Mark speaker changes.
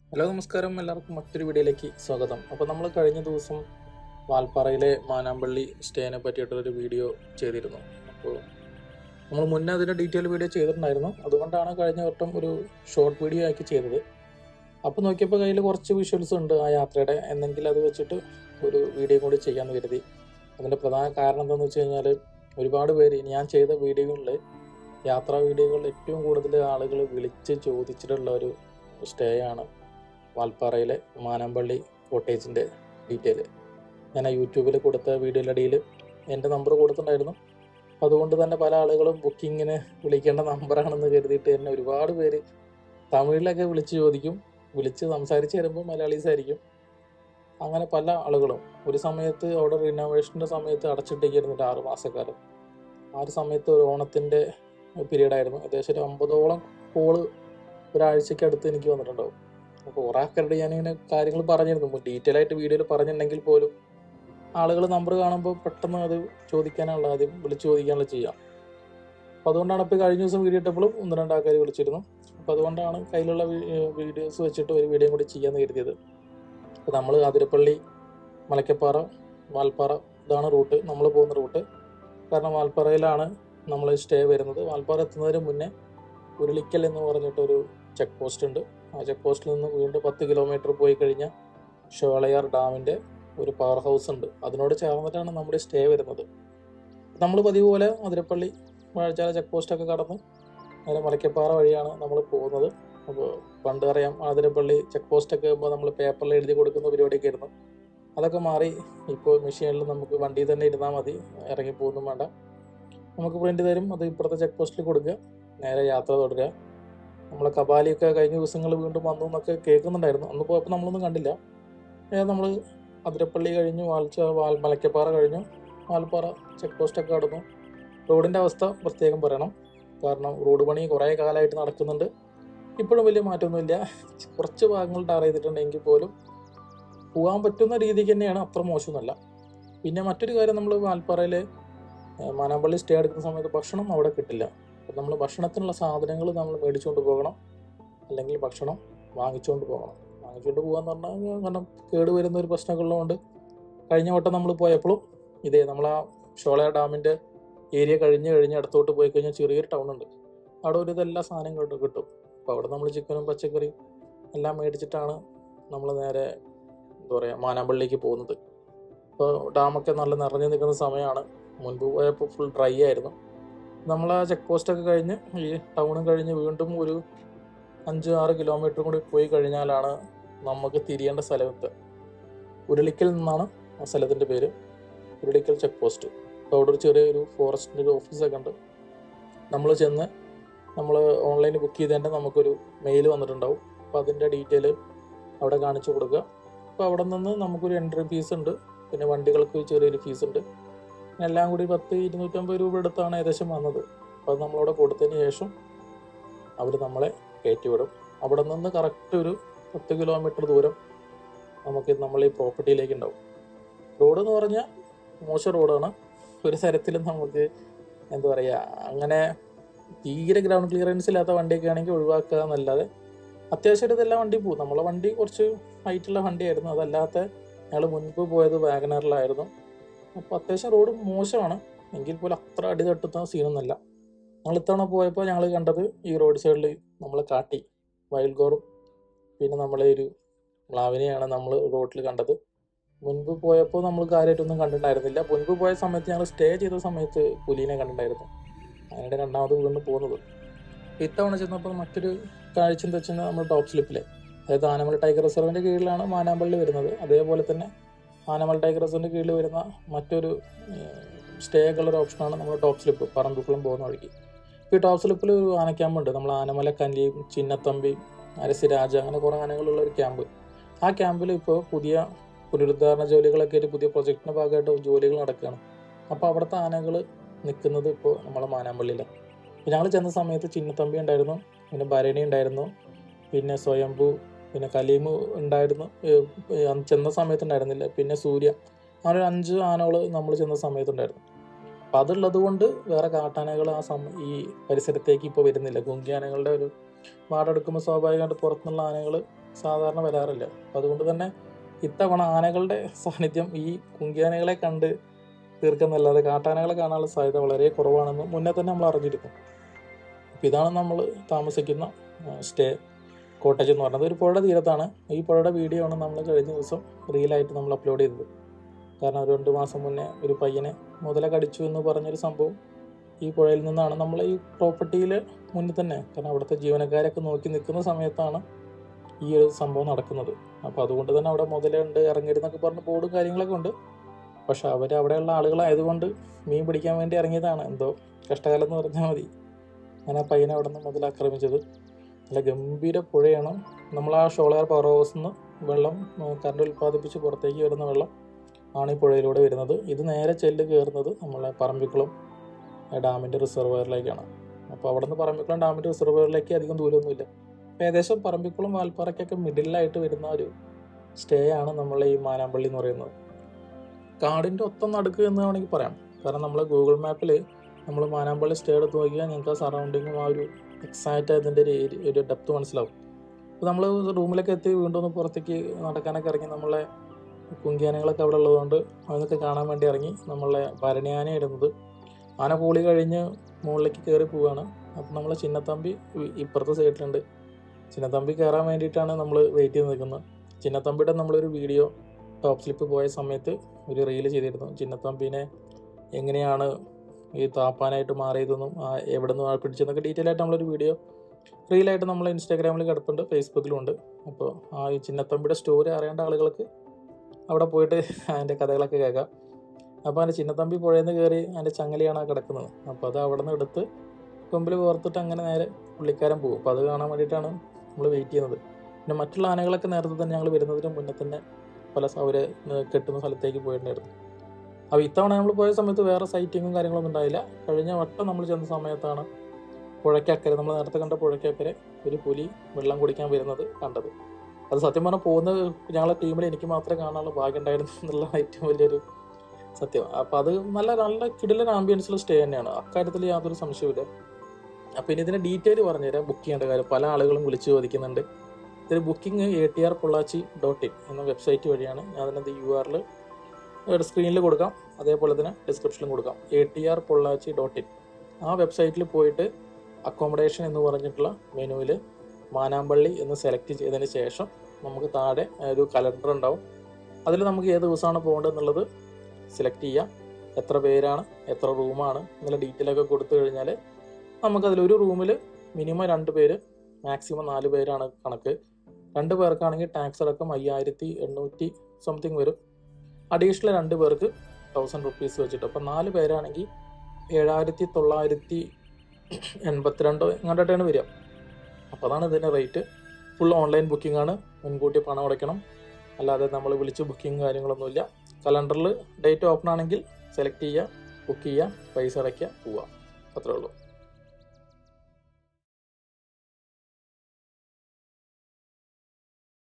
Speaker 1: hello നമസ്കാരം എല്ലാവർക്കും മറ്റൊരു വീഡിയോയിലേക്ക് സ്വാഗതം അപ്പോൾ നമ്മൾ കഴിഞ്ഞ ദിവസം വാൽപ്പാറയിലെ മാനാമ്പള്ളി സ്റ്റേനെ പറ്റിയിട്ടൊരു വീഡിയോ ചെയ്തിരുന്നു അപ്പോൾ നമ്മൾ മുന്നേ അതിൻ്റെ ഡീറ്റെയിൽ വീഡിയോ ചെയ്തിട്ടുണ്ടായിരുന്നു അതുകൊണ്ടാണ് കഴിഞ്ഞ വട്ടം ഒരു ഷോർട്ട് വീഡിയോ ആക്കി ചെയ്തത് അപ്പോൾ നോക്കിയപ്പോൾ കയ്യിൽ കുറച്ച് വിഷ്വൽസ് ഉണ്ട് ആ യാത്രയുടെ എന്നെങ്കിൽ അത് വെച്ചിട്ട് ഒരു വീഡിയോ കൂടി ചെയ്യാമെന്ന് കരുതി അതിൻ്റെ പ്രധാന കാരണം എന്താണെന്ന് വെച്ച് കഴിഞ്ഞാൽ ഒരുപാട് പേര് ഞാൻ ചെയ്ത വീഡിയോകളിൽ യാത്രാ വീഡിയോകളിൽ ഏറ്റവും കൂടുതൽ ആളുകൾ വിളിച്ച് ചോദിച്ചിട്ടുള്ള ഒരു സ്റ്റേ ആണ് വാൽപ്പാറയിലെ മാനമ്പള്ളി കോട്ടേജിൻ്റെ ഡീറ്റെയിൽ ഞാൻ ആ യൂട്യൂബിൽ കൊടുത്ത വീഡിയോയുടെ അടിയിൽ എൻ്റെ നമ്പർ കൊടുത്തിട്ടുണ്ടായിരുന്നു അപ്പോൾ അതുകൊണ്ട് തന്നെ പല ആളുകളും ബുക്കിങ്ങിന് വിളിക്കേണ്ട നമ്പറാണെന്ന് കരുതിയിട്ട് എന്നെ ഒരുപാട് പേര് തമിഴിലൊക്കെ വിളിച്ച് ചോദിക്കും വിളിച്ച് സംസാരിച്ച് വരുമ്പോൾ മലയാളീസ് ആയിരിക്കും അങ്ങനെ പല ആളുകളും ഒരു സമയത്ത് അവിടെ റിനോവേഷൻ്റെ സമയത്ത് അടച്ചിട്ടേക്കായിരുന്നു ഒരു ആറ് മാസക്കാലം ആ ഒരു സമയത്ത് ഒരു ഓണത്തിൻ്റെ പീരീഡായിരുന്നു ഏകദേശം ഒരു അമ്പതോളം കോള് ഒരാഴ്ചയ്ക്ക് അടുത്ത് എനിക്ക് വന്നിട്ടുണ്ടാവും അപ്പോൾ കുറേ ആൾക്കാരുടെ ഞാനിങ്ങനെ കാര്യങ്ങൾ പറഞ്ഞിരുന്നു ഡീറ്റെയിൽ ആയിട്ട് വീഡിയോയിൽ പറഞ്ഞിട്ടുണ്ടെങ്കിൽ പോലും ആളുകൾ നമ്പർ കാണുമ്പോൾ പെട്ടെന്ന് അത് ചോദിക്കാനുള്ള ആദ്യം വിളിച്ച് ചോദിക്കാനുള്ള ചെയ്യാം അപ്പോൾ അതുകൊണ്ടാണ് ഇപ്പോൾ കഴിഞ്ഞ ദിവസം വീഡിയോ ഇട്ടപ്പോഴും ഒന്ന് രണ്ട് ആൾക്കാർ വിളിച്ചിരുന്നു അപ്പോൾ അതുകൊണ്ടാണ് കയ്യിലുള്ള വീഡിയോസ് വെച്ചിട്ട് ഒരു വീഡിയോ കൂടി ചെയ്യാമെന്ന് കരുതിയത് അപ്പോൾ നമ്മൾ അതിരപ്പള്ളി മലക്കപ്പാറ വാൽപ്പാറ ഇതാണ് റൂട്ട് നമ്മൾ പോകുന്ന റൂട്ട് കാരണം വാൽപ്പാറയിലാണ് നമ്മൾ സ്റ്റേ വരുന്നത് വാൽപ്പാറ എത്തുന്നതിന് മുന്നേ ഉരുളിക്കൽ എന്ന് പറഞ്ഞിട്ടൊരു ചെക്ക് പോസ്റ്റ് ഉണ്ട് ആ ചെക്ക് പോസ്റ്റിൽ നിന്ന് വീണ്ടും പത്ത് കിലോമീറ്റർ പോയി കഴിഞ്ഞാൽ ഷോളയാർ ഡാമിൻ്റെ ഒരു പവർ ഹൗസ് ഉണ്ട് അതിനോട് ചേർന്നിട്ടാണ് നമ്മുടെ സ്റ്റേ വരുന്നത് നമ്മൾ പതിവ് പോലെ അതിരപ്പള്ളി വാഴച്ചാല ചെക്ക് പോസ്റ്റൊക്കെ കടന്ന് നേരെ മലക്കപ്പാറ വഴിയാണ് നമ്മൾ പോകുന്നത് അപ്പോൾ പണ്ട് അറിയാം അതിരപ്പള്ളി ചെക്ക് പോസ്റ്റൊക്കെ ആകുമ്പോൾ നമ്മൾ പേപ്പറിൽ എഴുതി കൊടുക്കുന്ന പരിപാടിയൊക്കെ ആയിരുന്നു അതൊക്കെ മാറി ഇപ്പോൾ മെഷീനിൽ നമുക്ക് വണ്ടിയിൽ തന്നെ ഇരുന്നാൽ മതി ഇറങ്ങി പോകുന്നു വേണ്ട നമുക്ക് പ്രിൻ്റ് തരും അത് ഇപ്പുറത്തെ ചെക്ക് പോസ്റ്റിൽ കൊടുക്കുക നേരെ യാത്ര തുടരുക നമ്മളെ കപാലിയൊക്കെ കഴിഞ്ഞ ദിവസങ്ങൾ വീണ്ടും വന്നു എന്നൊക്കെ കേൾക്കുന്നുണ്ടായിരുന്നു അന്ന് പോയപ്പോൾ നമ്മളൊന്നും കണ്ടില്ല നമ്മൾ അതിരപ്പള്ളി കഴിഞ്ഞു വാൽച്ച വാൽ മലക്കപ്പാറ കഴിഞ്ഞു വാൽപ്പാറ ചെക്ക് പോസ്റ്റൊക്കെ കടന്നു റോഡിൻ്റെ അവസ്ഥ പ്രത്യേകം പറയണം കാരണം റോഡ് പണി കുറേ കാലമായിട്ട് നടക്കുന്നുണ്ട് ഇപ്പോഴും വലിയ മാറ്റമൊന്നുമില്ല കുറച്ച് ഭാഗങ്ങൾ ടാർ ചെയ്തിട്ടുണ്ടെങ്കിൽ പോലും പോകാൻ പറ്റുന്ന രീതിക്ക് തന്നെയാണ് അത്ര മോശമൊന്നുമല്ല പിന്നെ മറ്റൊരു കാര്യം നമ്മൾ വാൽപ്പാറയിൽ മാനാമ്പള്ളി സ്റ്റേ എടുക്കുന്ന സമയത്ത് ഭക്ഷണം അവിടെ കിട്ടില്ല അപ്പം നമ്മൾ ഭക്ഷണത്തിനുള്ള സാധനങ്ങൾ നമ്മൾ മേടിച്ചുകൊണ്ട് പോകണം അല്ലെങ്കിൽ ഭക്ഷണം വാങ്ങിച്ചുകൊണ്ട് പോകണം വാങ്ങിച്ചുകൊണ്ട് പോകാന്ന് പറഞ്ഞാൽ കാരണം കേട് വരുന്ന ഒരു പ്രശ്നമൊക്കെ ഉള്ളതുകൊണ്ട് കഴിഞ്ഞ വട്ടം നമ്മൾ പോയപ്പോഴും ഇതേ നമ്മൾ ആ ഷോള ഡാമിൻ്റെ ഏരിയ കഴിഞ്ഞ് കഴിഞ്ഞ് അടുത്തോട്ട് പോയി കഴിഞ്ഞാൽ ചെറിയൊരു ടൗൺ ഉണ്ട് അവിടെ ഒരു ഇതെല്ലാ സാധനങ്ങളും കിട്ടും അപ്പോൾ അവിടെ നമ്മൾ ചിക്കനും പച്ചക്കറിയും എല്ലാം മേടിച്ചിട്ടാണ് നമ്മൾ നേരെ എന്താ പറയുക മാനാമ്പള്ളിക്ക് പോകുന്നത് ഇപ്പോൾ ഡാമൊക്കെ നല്ല നിറഞ്ഞു നിൽക്കുന്ന സമയമാണ് മുൻപ് പോയപ്പോൾ ഫുൾ ഡ്രൈ ആയിരുന്നു നമ്മൾ ആ ചെക്ക് പോസ്റ്റൊക്കെ കഴിഞ്ഞ് ഈ ടൗണും കഴിഞ്ഞ് വീണ്ടും ഒരു അഞ്ച് ആറ് കിലോമീറ്റർ കൂടി പോയി കഴിഞ്ഞാലാണ് നമുക്ക് തിരിയേണ്ട സ്ഥലത്ത് ഉരുളിക്കൽ നിന്നാണ് ആ സ്ഥലത്തിൻ്റെ പേര് ഉരുളിക്കൽ ചെക്ക് പോസ്റ്റ് അപ്പോൾ അവിടെ ഒരു ചെറിയൊരു ഫോറസ്റ്റിൻ്റെ ഒരു ഓഫീസൊക്കെ ഉണ്ട് നമ്മൾ ചെന്ന് നമ്മൾ ഓൺലൈനിൽ ബുക്ക് ചെയ്തതിൻ്റെ നമുക്കൊരു മെയിൽ വന്നിട്ടുണ്ടാവും അപ്പോൾ അതിൻ്റെ ഡീറ്റെയിൽ അവിടെ കാണിച്ചു കൊടുക്കുക അപ്പോൾ അവിടെ നിന്ന് നമുക്കൊരു എൻട്രി ഫീസ് ഉണ്ട് പിന്നെ വണ്ടികൾക്ക് ചെറിയൊരു ഫീസ് ഉണ്ട് എല്ലാം കൂടി പത്ത് ഇരുന്നൂറ്റമ്പത് രൂപ എടുത്താണ് ഏകദേശം വന്നത് അപ്പോൾ അത് നമ്മളവിടെ കൊടുത്തതിന് ശേഷം അവർ നമ്മളെ കയറ്റിവിടും അവിടെ നിന്ന് കറക്റ്റ് ഒരു പത്ത് കിലോമീറ്റർ ദൂരം നമുക്ക് നമ്മൾ ഈ പ്രോപ്പർട്ടിയിലേക്ക് ഉണ്ടാവും റോഡ് എന്ന് പറഞ്ഞാൽ മോശം റോഡാണ് ഒരു തരത്തിലും നമുക്ക് എന്താ പറയുക അങ്ങനെ തീരെ ഗ്രൗണ്ട് ക്ലിയറൻസ് ഇല്ലാത്ത വണ്ടിയൊക്കെ ആണെങ്കിൽ ഒഴിവാക്കുക എന്നല്ലാതെ അത്യാവശ്യമായിട്ട് ഇതെല്ലാം വണ്ടി പോകും നമ്മളെ വണ്ടി കുറച്ച് ഹൈറ്റുള്ള വണ്ടിയായിരുന്നു അതല്ലാത്ത ഞങ്ങൾ മുൻപ് പോയത് വാഗനറിലായിരുന്നു അപ്പോൾ അത്യാവശ്യം റോഡ് മോശമാണ് എങ്കിൽ പോലും അത്ര അടി തട്ടുന്ന സീനൊന്നുമല്ല ഞങ്ങൾ ഇത്തവണ പോയപ്പോൾ ഞങ്ങൾ കണ്ടത് ഈ റോഡ് സൈഡിൽ നമ്മൾ കാട്ടി വയൽഗോറും പിന്നെ നമ്മളെ ഒരു മ്ലാവിനെയാണ് നമ്മൾ റോഡിൽ കണ്ടത് മുൻപ് പോയപ്പോൾ നമ്മൾ കാര്യമായിട്ടൊന്നും കണ്ടിട്ടുണ്ടായിരുന്നില്ല മുൻപ് പോയ സമയത്ത് ഞങ്ങൾ സ്റ്റേ ചെയ്ത സമയത്ത് പുലിനെ കണ്ടിട്ടുണ്ടായിരുന്നു അതിനിടെ രണ്ടാമത് വീണ്ടും പോകുന്നത് ഇത്തവണ ചെന്നപ്പോൾ മറ്റൊരു കാഴ്ച എന്താ വെച്ചാൽ നമ്മൾ ടോപ്പ് സ്ലിപ്പിലെ അതായത് ആനമൽ ടൈഗർ റിസർവിൻ്റെ കീഴിലാണ് മാനാമ്പള്ളി വരുന്നത് അതേപോലെ തന്നെ ആനമൽ ടൈഗർ റിസർവിൻ്റെ കീഴിൽ വരുന്ന മറ്റൊരു സ്റ്റേ ഒക്കെ ഉള്ള ഒരു ഓപ്ഷനാണ് നമ്മൾ ടോപ്പ് സ്ലിപ്പ് പറമ്പിക്കുളം പോകുന്ന വഴിക്ക് ഈ ടോപ്പ് സ്ലിപ്പിൽ ഒരു ആന ക്യാമ്പ് ഉണ്ട് നമ്മൾ ആനമല കല്ലിയും ചിന്നത്തമ്പി അരസിരാജ അങ്ങനെ കുറേ ആനകളുള്ള ഒരു ക്യാമ്പ് ആ ക്യാമ്പിൽ ഇപ്പോൾ പുതിയ പുനരുദ്ധാരണ ജോലികളൊക്കെ ആയിട്ട് പുതിയ പ്രൊജക്റ്റിൻ്റെ ഭാഗമായിട്ട് ജോലികൾ നടക്കുകയാണ് അപ്പോൾ അവിടുത്തെ ആനകൾ നിൽക്കുന്നത് ഇപ്പോൾ നമ്മളെ മാനാമ്പള്ളിയിലാണ് അപ്പോൾ ഞങ്ങൾ ചെന്ന സമയത്ത് ചിന്നത്തമ്പി ഉണ്ടായിരുന്നു പിന്നെ ഭരണി ഉണ്ടായിരുന്നു പിന്നെ സ്വയംഭു പിന്നെ കലീമ് ഉണ്ടായിരുന്നു അന്ന് ചെന്ന സമയത്ത് ഉണ്ടായിരുന്നില്ല പിന്നെ സൂര്യ അങ്ങനെ ഒരു അഞ്ച് ആനകൾ നമ്മൾ ചെന്ന സമയത്തുണ്ടായിരുന്നു അപ്പം അതുള്ളത് കൊണ്ട് വേറെ കാട്ടാനകൾ ആ സമ ഈ പരിസരത്തേക്ക് ഇപ്പോൾ വരുന്നില്ല ഗുങ്കി ആനകളുടെ ഒരു വാടെടുക്കുമ്പോൾ സ്വാഭാവികമായിട്ട് പുറത്തുനിന്നുള്ള ആനകൾ സാധാരണ വരാറില്ല അപ്പം അതുകൊണ്ട് തന്നെ ഇത്തവണ ആനകളുടെ സാന്നിധ്യം ഈ കുങ്കിയാനകളെ കണ്ട് തീർക്കുന്നല്ലാതെ കാട്ടാനകളെ കാണാനുള്ള സാധ്യത വളരെ കുറവാണെന്ന് മുന്നേ തന്നെ നമ്മൾ അറിഞ്ഞിരുന്നു അപ്പം ഇതാണ് നമ്മൾ താമസിക്കുന്ന സ്റ്റേ കോട്ടേജ് എന്ന് പറയുന്നത് ഒരു പുഴയുടെ തീരത്താണ് ഈ പുഴയുടെ വീഡിയോ ആണ് നമ്മൾ കഴിഞ്ഞ ദിവസം റീലായിട്ട് നമ്മൾ അപ്ലോഡ് ചെയ്തത് കാരണം ഒരു രണ്ട് മാസം മുന്നേ ഒരു പയ്യനെ മുതല കടിച്ചു എന്ന് പറഞ്ഞൊരു സംഭവം ഈ പുഴയിൽ നിന്നാണ് നമ്മൾ ഈ പ്രോപ്പർട്ടിയിൽ മുന്നിൽ തന്നെ കാരണം അവിടുത്തെ ജീവനക്കാരൊക്കെ നോക്കി നിൽക്കുന്ന സമയത്താണ് ഈ ഒരു സംഭവം നടക്കുന്നത് അപ്പോൾ അതുകൊണ്ട് തന്നെ അവിടെ മുതലുണ്ട് ഇറങ്ങരുതെന്നൊക്കെ പറഞ്ഞ് ബോർഡും കാര്യങ്ങളൊക്കെ ഉണ്ട് പക്ഷെ അവർ അവിടെയുള്ള ആളുകളായതുകൊണ്ട് മീൻ പിടിക്കാൻ വേണ്ടി ഇറങ്ങിയതാണ് എന്തോ കഷ്ടകാലം എന്ന് പറഞ്ഞാൽ മതി അങ്ങനെ ആ പയ്യനെ അവിടെ നിന്ന് മുതൽ ആക്രമിച്ചത് നല്ല ഗംഭീര പുഴയാണ് നമ്മൾ ആ ഷോളയാർ പവർ ഹൗസിൽ നിന്ന് വെള്ളം കറണ്ട് ഉൽപ്പാദിപ്പിച്ച് പുറത്തേക്ക് വരുന്ന വെള്ളം ആണ് ഈ പുഴയിലൂടെ വരുന്നത് ഇത് നേരെ ചെല്ല് കയറുന്നത് നമ്മളെ പറമ്പിക്കുളം ഡാമിൻ്റെ റിസർവയറിലേക്കാണ് അപ്പോൾ അവിടെ നിന്ന് പറമ്പിക്കുളം ഡാമിൻ്റെ റിസർവയറിലേക്ക് അധികം ദൂരമൊന്നുമില്ല അപ്പോൾ ഏകദേശം പറമ്പിക്കുളം വാൽപ്പാറയ്ക്കൊക്കെ മിഡിലായിട്ട് വരുന്ന ഒരു സ്റ്റേ ആണ് നമ്മളെ ഈ മാനാമ്പള്ളി എന്ന് പറയുന്നത് കാടിൻ്റെ ഒത്ത നടുക്ക് എന്ന് വേണമെങ്കിൽ പറയാം കാരണം നമ്മൾ ഗൂഗിൾ മാപ്പിൽ നമ്മൾ മാനാമ്പള്ളി സ്റ്റേ എടുത്ത് നോക്കിയാൽ നിങ്ങൾക്ക് ആ സറൗണ്ടിങ്ങും ആ ഒരു എക്സാക്റ്റ് അതിൻ്റെ ഒരു ഏരിയ ഒരു ഡെപ്ത് മനസ്സിലാവും അപ്പോൾ നമ്മൾ റൂമിലൊക്കെ എത്തി വീണ്ടും ഒന്ന് പുറത്തേക്ക് നടക്കാനൊക്കെ ഇറങ്ങി നമ്മളെ കുങ്കിയാനകളൊക്കെ അവിടെ ഉള്ളതുകൊണ്ട് അതൊക്കെ കാണാൻ വേണ്ടി ഇറങ്ങി നമ്മളെ ഭരണിയാന ഇടുന്നത് ആന കൂളി കഴിഞ്ഞ് മുകളിലേക്ക് കയറി പോവുകയാണ് അപ്പം നമ്മൾ ചിന്നത്തമ്പി ഇ- ഇപ്പുറത്തെ സൈഡിലുണ്ട് ചിന്നത്തമ്പി കയറാൻ വേണ്ടിയിട്ടാണ് നമ്മൾ വെയിറ്റ് ചെയ്ത് നിൽക്കുന്നത് ചിന്നത്തമ്പിയുടെ നമ്മളൊരു വീഡിയോ ടോപ്പ് സ്ലിപ്പ് പോയ സമയത്ത് ഒരു റീല് ചെയ്തിരുന്നു ചിന്നത്തമ്പിനെ എങ്ങനെയാണ് ഈ താപ്പാനായിട്ട് മാറിയതെന്നും ആ എവിടെ നിന്ന് പിടിച്ചെന്നൊക്കെ ഡീറ്റെയിൽ ആയിട്ട് നമ്മളൊരു വീഡിയോ റീലായിട്ട് നമ്മൾ ഇൻസ്റ്റാഗ്രാമിൽ കിടപ്പുണ്ട് ഫേസ്ബുക്കിലും ഉണ്ട് അപ്പോൾ ആ ഈ ചിന്നത്തമ്പിയുടെ സ്റ്റോറി അറിയേണ്ട ആളുകൾക്ക് അവിടെ പോയിട്ട് അതിൻ്റെ കഥകളൊക്കെ കേൾക്കാം അപ്പോൾ അതിൻ്റെ ചിന്നത്തമ്പി പുഴയിൽ നിന്ന് കയറി അതിൻ്റെ ചങ്ങലയാണ് ആ കിടക്കുന്നത് അപ്പോൾ അത് അവിടെ നിന്ന് എടുത്ത് കൊമ്പിൽ കോർത്തിട്ട് അങ്ങനെ നേരെ പുള്ളിക്കാരൻ പോകും അപ്പോൾ അത് കാണാൻ വേണ്ടിയിട്ടാണ് നമ്മൾ വെയിറ്റ് ചെയ്യുന്നത് പിന്നെ മറ്റുള്ള ആനകളൊക്കെ നേരത്തെ തന്നെ ഞങ്ങൾ വരുന്നതിന് മുന്നേ തന്നെ പല അവരെ കെട്ടുന്ന സ്ഥലത്തേക്ക് പോയിട്ടുണ്ടായിരുന്നു അപ്പോൾ ഇത്തവണ നമ്മൾ പോയ സമയത്ത് വേറെ സൈറ്റിങ്ങും കാര്യങ്ങളൊന്നും ഉണ്ടായില്ല കഴിഞ്ഞ വട്ടം നമ്മൾ ചെന്ന സമയത്താണ് പുഴയ്ക്കക്കരെ നമ്മൾ നേരത്തെ കണ്ട പുഴയ്ക്കക്കരെ ഒരു പുലി വെള്ളം കുടിക്കാൻ വരുന്നത് കണ്ടത് അത് സത്യം പറഞ്ഞാൽ പോകുന്ന ഞങ്ങളെ ടീമിൽ എനിക്ക് മാത്രമേ കാണാനുള്ള ഭാഗ്യം ഉണ്ടായിരുന്നു എന്നുള്ള ഏറ്റവും വലിയൊരു സത്യം അപ്പം അത് നല്ല നല്ല കിടിലൻ ആംബിയൻസിൽ സ്റ്റേ തന്നെയാണ് അക്കാര്യത്തിൽ യാതൊരു സംശയവുമില്ല അപ്പം ഇനി ഇതിൻ്റെ ഡീറ്റെയിൽ പറഞ്ഞുതരാം ബുക്ക് ചെയ്യേണ്ട കാര്യം പല ആളുകളും വിളിച്ചു ചോദിക്കുന്നുണ്ട് ഇതിന് booking A T R Pollachi dot in എന്ന വെബ്സൈറ്റ് വഴിയാണ് ഞാൻ അതിനകത്ത് യു ആറിൽ സ്ക്രീനിൽ കൊടുക്കാം അതേപോലെ തന്നെ ഡിസ്ക്രിപ്ഷനിലും കൊടുക്കാം A T R Pollachi dot in ആ വെബ്സൈറ്റിൽ പോയിട്ട് അക്കോമഡേഷൻ എന്ന് പറഞ്ഞിട്ടുള്ള മെനുവിൽ മാനാമ്പള്ളി എന്ന് സെലക്ട് ചെയ്തതിന് ശേഷം നമുക്ക് താഴെ ഒരു കലണ്ടർ ഉണ്ടാവും അതിൽ നമുക്ക് ഏത് ദിവസമാണ് പോകേണ്ടത് എന്നുള്ളത് സെലക്ട് ചെയ്യാം എത്ര പേരാണ് എത്ര റൂമാണ് എന്നുള്ള ഡീറ്റെയിൽ ഒക്കെ കൊടുത്തു കഴിഞ്ഞാൽ നമുക്കതിൽ ഒരു റൂമിൽ മിനിമം രണ്ട് പേര് മാക്സിമം നാല് പേരാണ് കണക്ക് രണ്ട് പേർക്കാണെങ്കിൽ ടാക്സ് അടക്കം അയ്യായിരത്തി എണ്ണൂറ്റി സംതിങ് വരും അഡീഷണൽ രണ്ട് പേർക്ക് തൗസൻഡ് റുപ്പീസ് വെച്ചിട്ട് അപ്പം നാല് പേരാണെങ്കിൽ ഏഴായിരത്തി തൊള്ളായിരത്തി എൺപത്തിരണ്ടോ എങ്ങോട്ടാണ് വരിക അപ്പോൾ അതാണ് ഇതിൻ്റെ റേറ്റ് ഫുൾ ഓൺലൈൻ ബുക്കിംഗ് ആണ് മുൻകൂട്ടി പണം അടയ്ക്കണം അല്ലാതെ നമ്മൾ വിളിച്ച് ബുക്കിംഗ് കാര്യങ്ങളൊന്നുമില്ല കലണ്ടറിൽ ഡേറ്റ് ഓപ്പൺ ആണെങ്കിൽ സെലക്ട് ചെയ്യുക ബുക്ക് ചെയ്യുക പൈസ അടയ്ക്കുക പോവുക അത്രേ ഉള്ളൂ